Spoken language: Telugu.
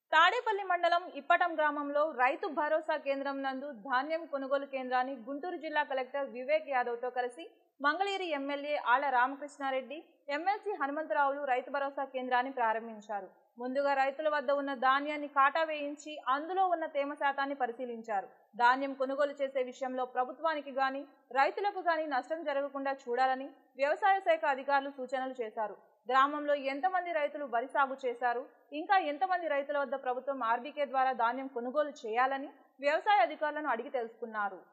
తాడేపల్లి మండలం ఇప్పటం గ్రామంలో రైతు భరోసా కేంద్రం నందు ధాన్యం కొనుగోలు కేంద్రాన్ని గుంటూరు జిల్లా కలెక్టర్ వివేక్ యాదవ్తో కలిసి మంగళగిరి ఎమ్మెల్యే ఆళ్ల రామకృష్ణారెడ్డి ఎమ్మెల్సీ హనుమంతరావులు రైతు భరోసా కేంద్రాన్ని ప్రారంభించారు ముందుగా రైతుల వద్ద ఉన్న ధాన్యాన్ని కాటా వేయించి అందులో ఉన్న తేమ శాతాన్ని పరిశీలించారు ధాన్యం కొనుగోలు చేసే విషయంలో ప్రభుత్వానికి గాని రైతులకు గాని నష్టం జరగకుండా చూడాలని వ్యవసాయ శాఖ అధికారులు సూచనలు చేశారు గ్రామంలో ఎంతమంది రైతులు వరి సాగు చేశారు ఇంకా ఎంతమంది రైతుల వద్ద ప్రభుత్వం ఆర్బీకే ద్వారా ధాన్యం కొనుగోలు చేయాలని వ్యవసాయ అధికారులను అడిగి తెలుసుకున్నారు